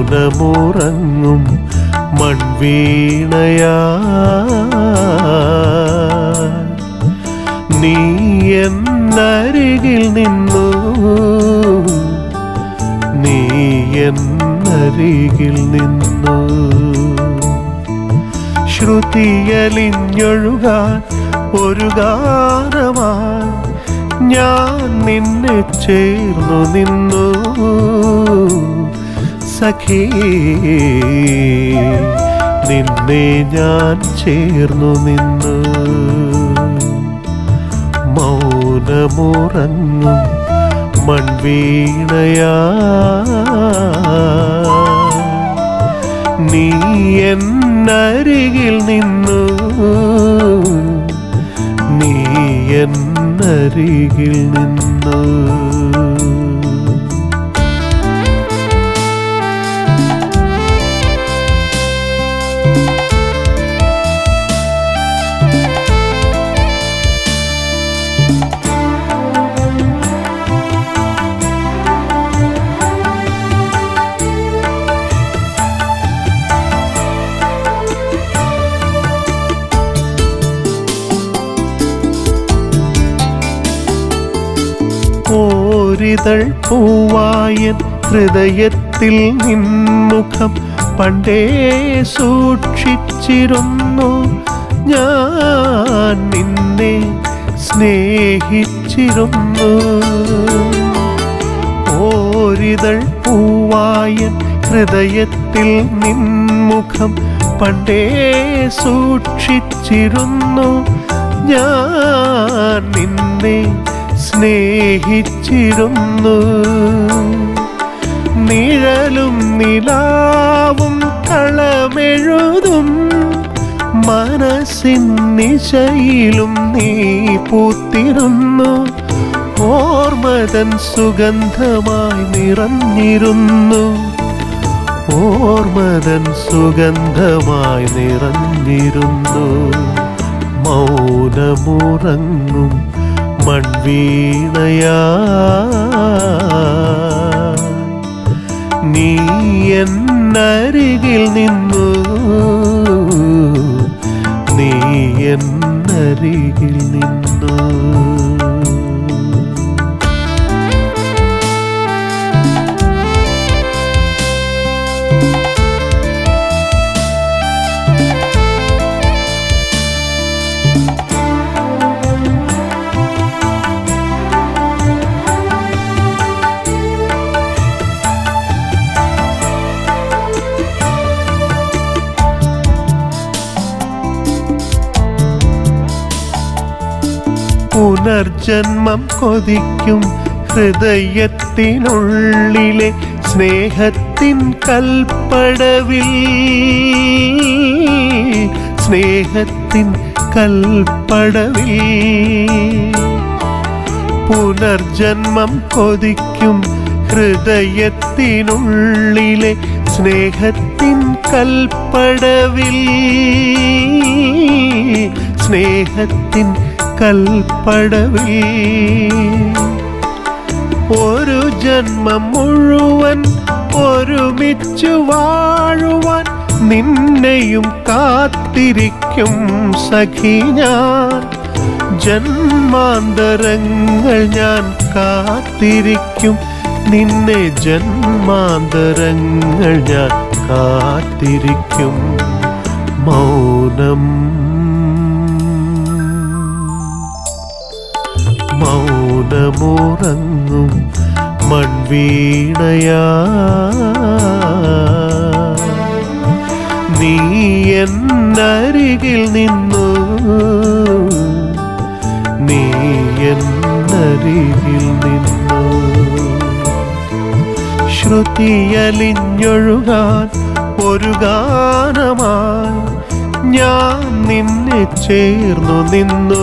മൗനമുറങ്ങും മൺവീണയാ നീ എന്നരികിൽ നിന്നു നീ എന്നരികിൽ നിന്നു ശ്രുതിയലിഞ്ഞൊഴുകാൻ ഒരു ഗാനമായി ഞാൻ നിന്നെ ചേർന്നു നിന്നു സഖേ നിന്നെ ഞാൻ ചേർന്നു നിന്നു മൗനമുറങ്ങും മൺവീണയാ നീ എന്നരികിൽ നിന്നു നീ എന്നരികിൽ നിന്നു ഓരിതൾ പൂവായൻ ഹൃദയത്തിൽ നിൻമുഖം പണ്ടേ സൂക്ഷിച്ചിരുന്നു ഞാൻ നിന്നെ സ്നേഹിച്ചിരുന്നു ഓരിതൾ പൂവായൻ ഹൃദയത്തിൽ നിൻമുഖം പണ്ടേ സൂക്ഷിച്ചിരുന്നു ഞാൻ നിന്നെ സ്നേഹിച്ചിരുന്നു നിഴലും നിലാവും കളമെഴുതും മനസ്സിൻ നിശയിലും നീ പൂത്തിരുന്നു ഓർമ്മതൻ സുഗന്ധമായി നിറഞ്ഞിരുന്നു ഓർമ്മതൻ സുഗന്ധമായി നിറഞ്ഞിരുന്നു മൗനമുറങ്ങും മൺവീണയാ നീ എന്നരികിൽ നിന്നു നീ എന്നരികിൽ നിന്നു പുനർജന്മം കൊതിക്കും ഹൃദയത്തിനുള്ളിലെ സ്നേഹത്തിൻ കൽപ്പടവിൽ സ്നേഹത്തിൻ കൽപ്പടവിൽ പുനർജന്മം കൊതിക്കും ഹൃദയത്തിനുള്ളിലെ സ്നേഹത്തിൻ കൽപ്പടവിൽ സ്നേഹത്തിൻ കൽപ്പടവിൽ ഒരു ജന്മം മുഴുവൻ ഒരുമിച്ചു വാഴുവാൻ നിന്നെയും കാത്തിരിക്കും സഖി ഞാൻ ജന്മാന്തരങ്ങൾ ഞാൻ കാത്തിരിക്കും നിന്നെ ജന്മാന്തരങ്ങൾ ഞാൻ കാത്തിരിക്കും മൗനം മൗനമുറങ്ങും മൺവീണയാ നീ എന്നരികിൽ നിന്നു നീ എന്നരികിൽ നിന്നു ശ്രുതിയലിഞ്ഞൊഴുകാൻ ഒരു ഗാനമായി ഞാൻ നിന്നെ ചേർന്നു നിന്നു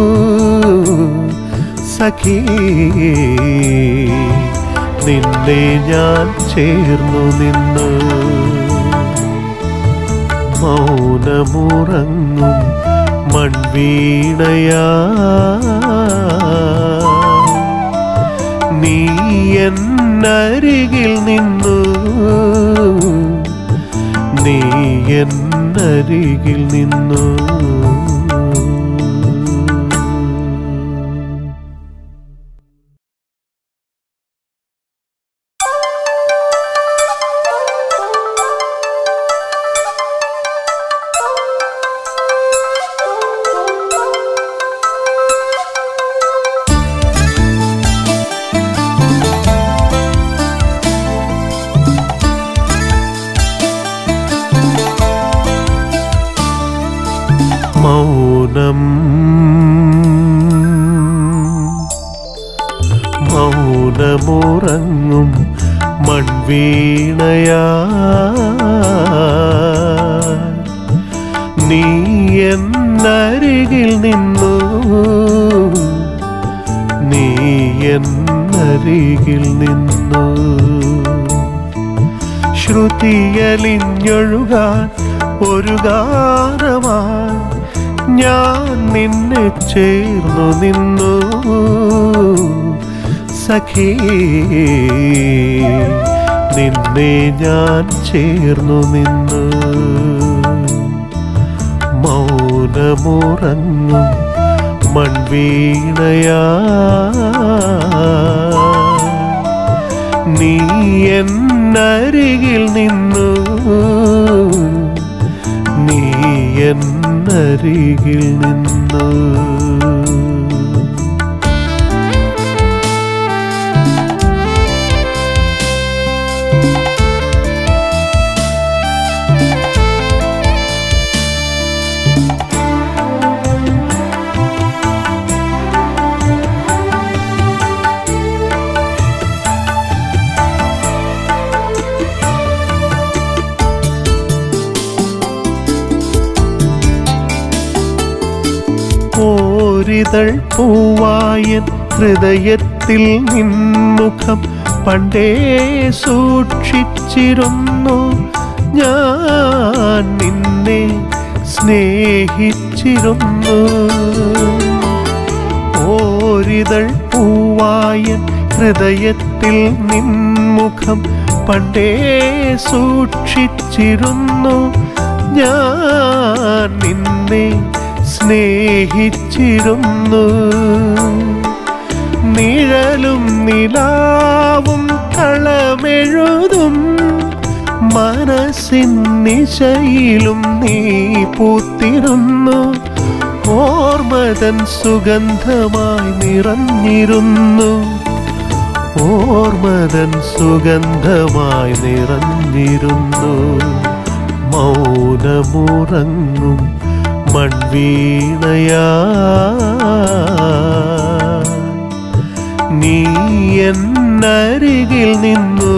സഖി നിന്നെ ഞാൻ ചേർന്നു നിന്നു മൗനമുറങ്ങും മൺവീണയാ നീ എന്നരികിൽ നിന്നു എന്നരികിൽ നിന്നു മൗനം മൗനമുറങ്ങും മൺവീണയാ നീ എന്നരികിൽ നിന്നു നീ എന്നരികിൽ നിന്നു ശ്രുതിയലിഞ്ഞൊഴുകാൻ ഒരു ഗാനമായി ഞാൻ നിന്നെ ചേർന്നു നിന്നു സഖേ നിന്നെ ഞാൻ ചേർന്നു നിന്നു മൗനമുറങ്ങും മൺവീണയാ നീ എന്നരികിൽ നിന്നു നീ എന്നരികിൽ നിന്നു ഓരിതൾ പൂവായൻ ഹൃദയത്തിൽ നിൻമുഖം പണ്ടേ സൂക്ഷിച്ചിരുന്നു ഞാൻ നിന്നെ സ്നേഹിച്ചിരുന്നു ഓരിതൾ പൂവായൻ ഹൃദയത്തിൽ നിൻമുഖം പണ്ടേ സൂക്ഷിച്ചിരുന്നു ഞാൻ നിന്നെ സ്നേഹിച്ചിരുന്നു നിഴലും നിലാവും കളമെഴുതും മനസ്സിൻ നിശയിലും നീ പൂത്തിരുന്നു ഓർമ്മതൻ സുഗന്ധമായി നിറഞ്ഞിരുന്നു ഓർമ്മതൻ സുഗന്ധമായി നിറഞ്ഞിരുന്നു മൗനമുറങ്ങും മൺവീണയാ നീ എന്നരികിൽ നിന്നു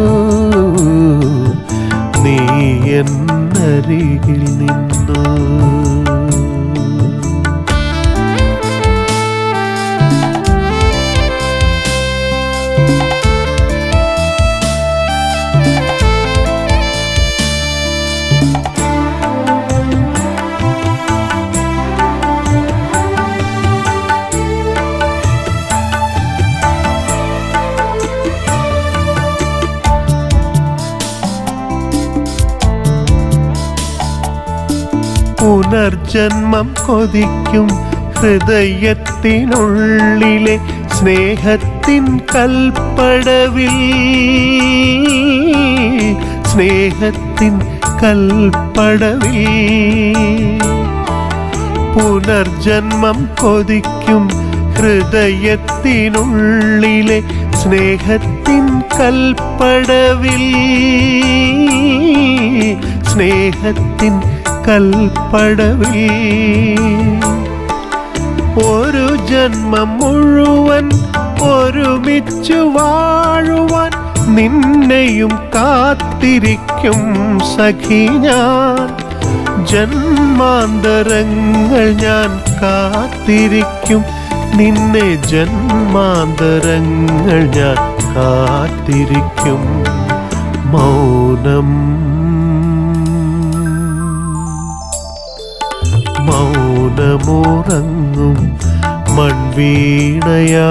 നീ എന്നരികിൽ നിന്നു പുനർജന്മം കൊതിക്കും ഹൃദയത്തിനുള്ളിലെ സ്നേഹത്തിൻ കൽപ്പടവിൽ സ്നേഹത്തിൻ കൽപ്പടവിൽ പുനർജന്മം കൊതിക്കും ഹൃദയത്തിനുള്ളിലെ സ്നേഹത്തിൻ കൽപ്പടവിൽ സ്നേഹത്തിൻ കൽപ്പടവിൽ ഒരു ജന്മം മുഴുവൻ ഒരുമിച്ചു വാഴുവാൻ നിന്നെയും കാത്തിരിക്കും സഖി ഞാൻ ജന്മാന്തരങ്ങൾ ഞാൻ കാത്തിരിക്കും നിന്നെ ജന്മാന്തരങ്ങൾ ഞാൻ കാത്തിരിക്കും മൗനം മൗനമുറങ്ങും മൺവീണയാ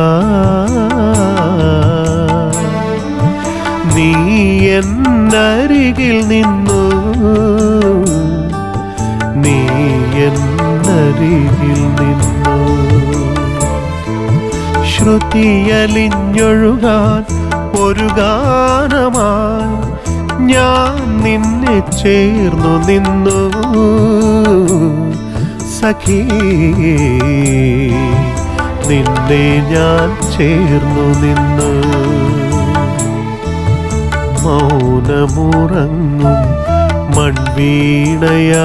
നീ എന്നരികിൽ നിന്നു എന്നരികിൽ നിന്നു ശ്രുതിയലിഞ്ഞൊഴുകാൻ ഒരു ഗാനമായി ഞാൻ നിന്നെ ചേർന്നു നിന്നു സഖീ നിന്നെ ഞാൻ ചേർന്നു നിന്നു മൗനമുറങ്ങും മൺവീണയാ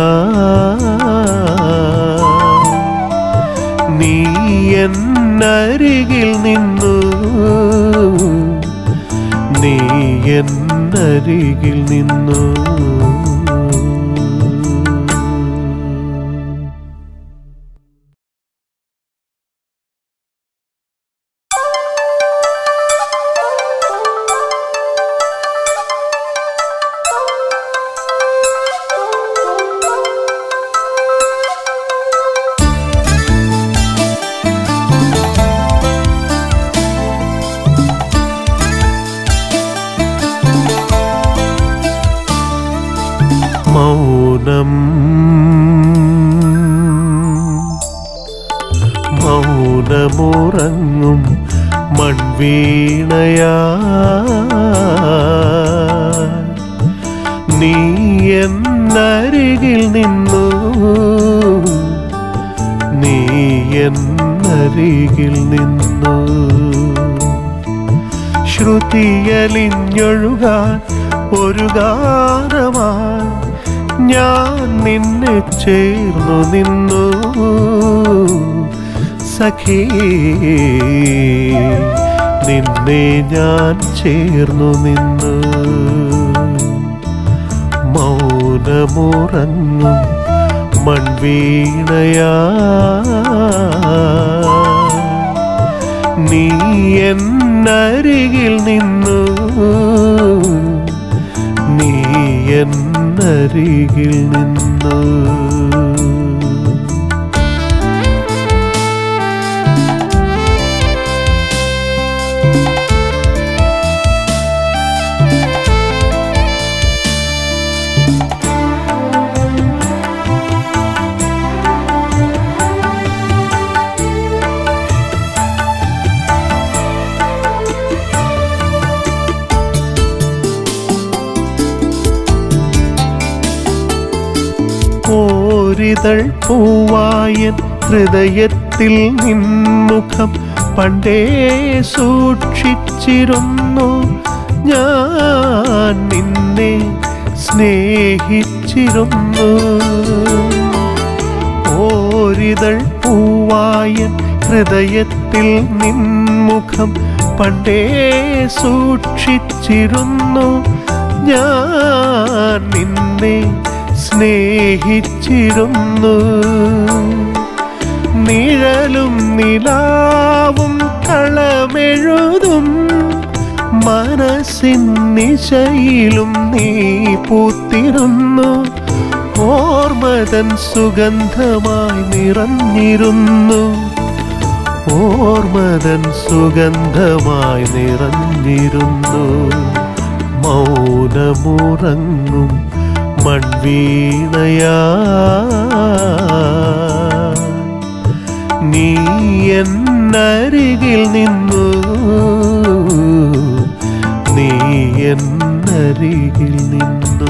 നീ എന്നരികിൽ നിന്നു നീ എന്നരികിൽ നിന്നു മൗനം മൗനമുറങ്ങും മൺവീണയാ നീ എന്നരികിൽ നിന്നു നീ എന്നരികിൽ നിന്നു ശ്രുതിയലിഞ്ഞൊഴുകാൻ ഒരു ഗാനമായി ഞാൻ നിന്നെ ചേർന്നു നിന്നു സഖേ നിന്നെ ഞാൻ ചേർന്നു നിന്നു മൗനമുറങ്ങും മൺവീണയാ നീ എന്നരികിൽ നിന്നു നീ എന്നരികിൽ നിന്നു ഓരിതൾ പൂവായൻ ഹൃദയത്തിൽ നിൻമുഖം പണ്ടേ സൂക്ഷിച്ചിരുന്നു ഞാൻ നിന്നെ സ്നേഹിച്ചിരുന്നു ഓരിതൾ പൂവായൻ ഹൃദയത്തിൽ നിൻമുഖം പണ്ടേ സൂക്ഷിച്ചിരുന്നു ഞാൻ നിന്നെ സ്നേഹിച്ചിരുന്നു നിഴലും നിലാവും കളമെഴുതും മനസ്സിൻ നിശയിലും നീ പൂത്തിരുന്നു ഓർമ്മതൻ സുഗന്ധമായി നിറഞ്ഞിരുന്നു ഓർമ്മതൻ സുഗന്ധമായി നിറഞ്ഞിരുന്നു മൗനമുറങ്ങും മൺവീണയാ നീ എന്നരികിൽ നിന്നു നീ എന്നരികിൽ നിന്നു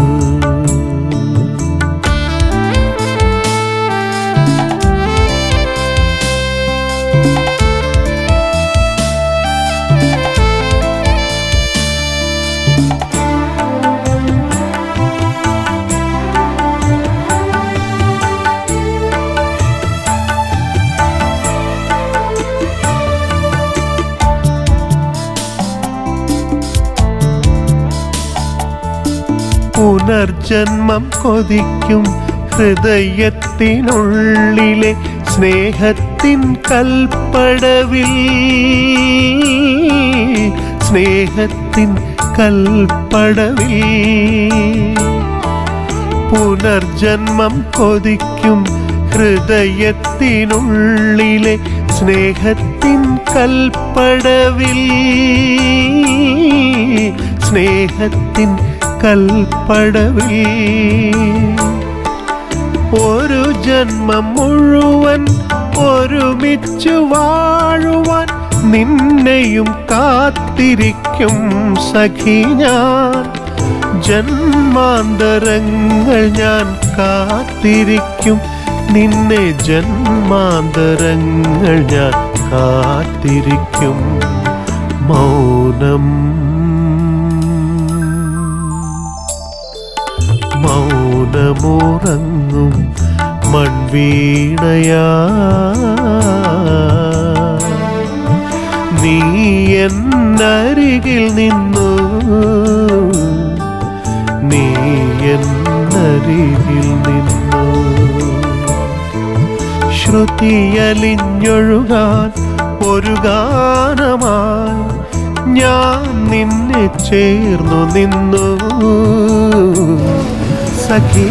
പുനർജന്മം കൊതിക്കും ഹൃദയത്തിനുള്ളിലെ സ്നേഹത്തിൻ കൽപ്പടവിൽ സ്നേഹത്തിൻ കൽപ്പടവിൽ പുനർജന്മം കൊതിക്കും ഹൃദയത്തിനുള്ളിലെ സ്നേഹത്തിൻ കൽപ്പടവിൽ സ്നേഹത്തിൻ കൽപ്പടവിൽ ഒരു ജന്മം മുഴുവൻ ഒരുമിച്ചു വാഴുവാൻ നിന്നെയും കാത്തിരിക്കും സഖി ഞാൻ ജന്മാന്തരങ്ങൾ ഞാൻ കാത്തിരിക്കും നിന്നെ ജന്മാന്തരങ്ങൾ ഞാൻ കാത്തിരിക്കും മൗനം മൗനമുറങ്ങും മൺവീണയാ നീ എന്നരികിൽ നിന്നു നീ എന്നരികിൽ നിന്നു ശ്രുതിയലിഞ്ഞൊഴുകാൻ ഒരു ഗാനമായി ഞാൻ നിന്നെ ചേർന്നു നിന്നു സഖീ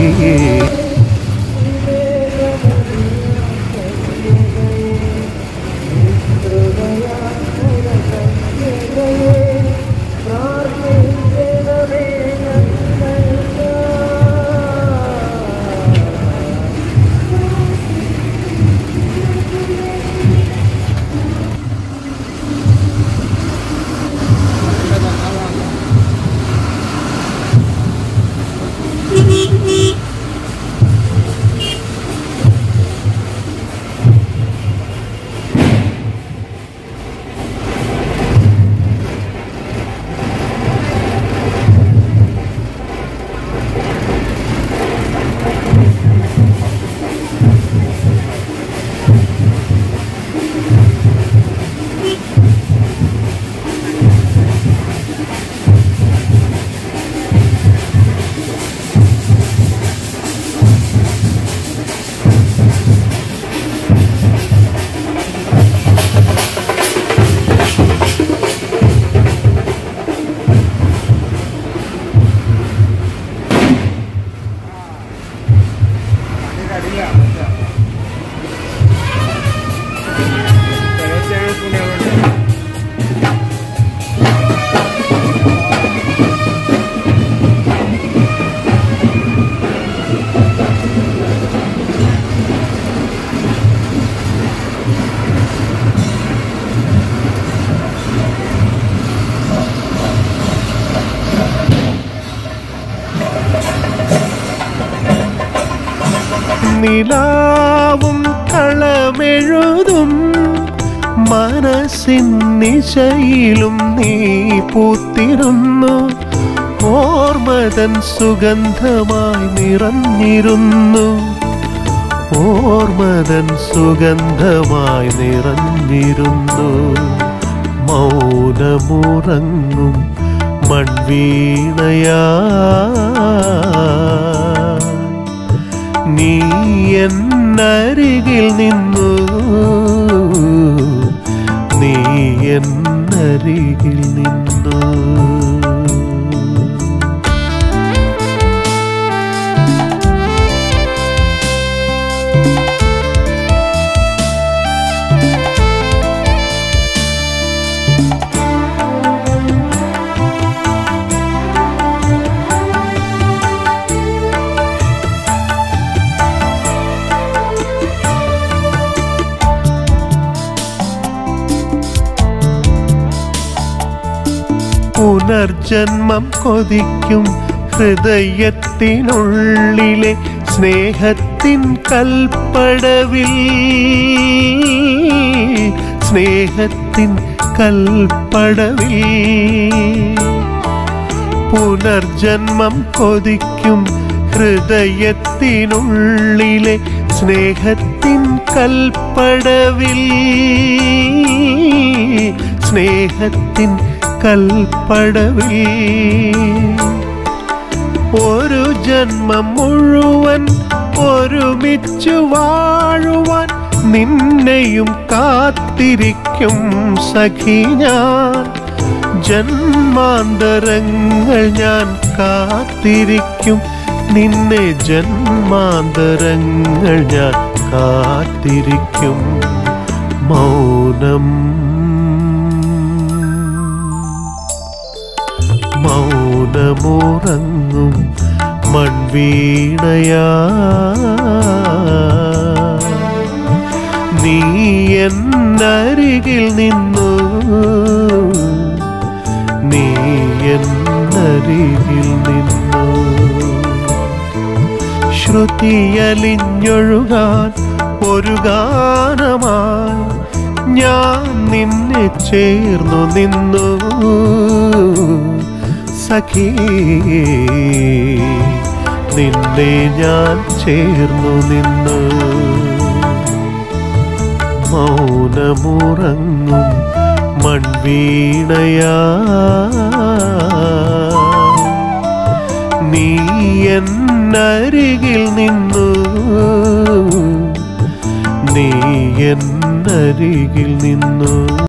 നിലാവും കളമെഴുതും മനസ്സിൻ നിശയിലും നീ പൂത്തിരുന്നു ഓർമ്മതൻ സുഗന്ധമായി നിറഞ്ഞിരുന്നു ഓർമ്മതൻ സുഗന്ധമായി നിറഞ്ഞിരുന്നു മൗനമുറങ്ങും മൺവീണയാ നീ എന്നരികിൽ നിന്നു നീ എന്നരികിൽ നിന്നു പുനർജന്മം കൊതിക്കും ഹൃദയത്തിനുള്ളിലെ സ്നേഹത്തിൻ കൽപ്പടവിൽ സ്നേഹത്തിൻ കൽപ്പടവിൽ പുനർജന്മം കൊതിക്കും ഹൃദയത്തിനുള്ളിലെ സ്നേഹത്തിൻ കൽപ്പടവിൽ സ്നേഹത്തിൻ കൽപ്പടവിൽ ഒരു ജന്മം മുഴുവൻ ഒരുമിച്ചു വാഴുവാൻ നിന്നെയും കാത്തിരിക്കും സഖി ഞാൻ ജന്മാന്തരങ്ങൾ ഞാൻ കാത്തിരിക്കും നിന്നെ ജന്മാന്തരങ്ങൾ ഞാൻ കാത്തിരിക്കും മൗനം മൗനമുറങ്ങും മൺവീണയാ എന്നരികിൽ നിന്നു നീ എന്നരികിൽ നിന്നു ശ്രുതിയലിഞ്ഞൊഴുകാൻ ഒരു ഗാനമായി ഞാൻ നിന്നെ ചേർന്നു നിന്നു സഖീ നിന്നെ ഞാൻ ചേർന്നു നിന്നു മൗനമുറങ്ങും മൺവീണയാ നീ എന്നരികിൽ നിന്നു നീ എന്നരികിൽ നിന്നു